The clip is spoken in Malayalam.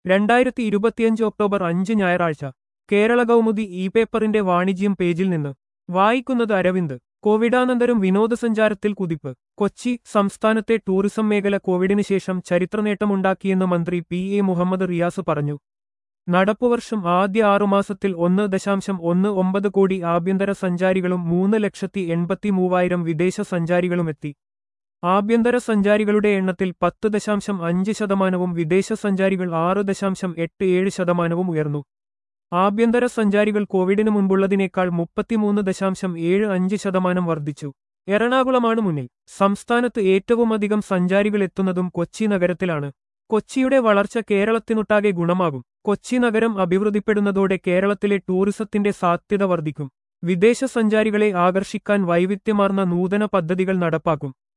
രണ്ടായിരത്തി ഇരുപത്തിയഞ്ച് ഒക്ടോബർ അഞ്ച് ഞായറാഴ്ച കേരള കൗമുദി ഇ പേപ്പറിന്റെ വാണിജ്യം പേജിൽ നിന്ന് വായിക്കുന്നത് അരവിന്ദ് കോവിഡാനന്തരം വിനോദസഞ്ചാരത്തിൽ കുതിപ്പ് കൊച്ചി സംസ്ഥാനത്തെ ടൂറിസം മേഖല കോവിഡിന് ശേഷം ചരിത്രനേട്ടമുണ്ടാക്കിയെന്ന് മന്ത്രി പി എ മുഹമ്മദ് റിയാസ് പറഞ്ഞു നടപ്പുവർഷം ആദ്യ ആറുമാസത്തിൽ ഒന്ന് ദശാംശം ഒന്ന് ഒമ്പത് കോടി ആഭ്യന്തര സഞ്ചാരികളും മൂന്ന് ലക്ഷത്തി എൺപത്തി മൂവായിരം വിദേശ സഞ്ചാരികളുമെത്തി ആഭ്യന്തര സഞ്ചാരികളുടെ എണ്ണത്തിൽ പത്ത് ദശാംശം അഞ്ച് ശതമാനവും വിദേശ സഞ്ചാരികൾ ആറ് ദശാംശം എട്ട് ഏഴ് ശതമാനവും ഉയർന്നു ആഭ്യന്തര സഞ്ചാരികൾ കോവിഡിന് മുൻപുള്ളതിനേക്കാൾ മുപ്പത്തിമൂന്ന് ദശാംശം ഏഴ് അഞ്ച് ശതമാനം വർദ്ധിച്ചു എറണാകുളമാണ് മുന്നിൽ സംസ്ഥാനത്ത് ഏറ്റവുമധികം സഞ്ചാരികൾ എത്തുന്നതും കൊച്ചി നഗരത്തിലാണ് കൊച്ചിയുടെ വളർച്ച കേരളത്തിനൊട്ടാകെ ഗുണമാകും കൊച്ചി നഗരം അഭിവൃദ്ധിപ്പെടുന്നതോടെ കേരളത്തിലെ ടൂറിസത്തിന്റെ സാധ്യത വർദ്ധിക്കും വിദേശ സഞ്ചാരികളെ ആകർഷിക്കാൻ വൈവിധ്യമാർന്ന നൂതന പദ്ധതികൾ നടപ്പാക്കും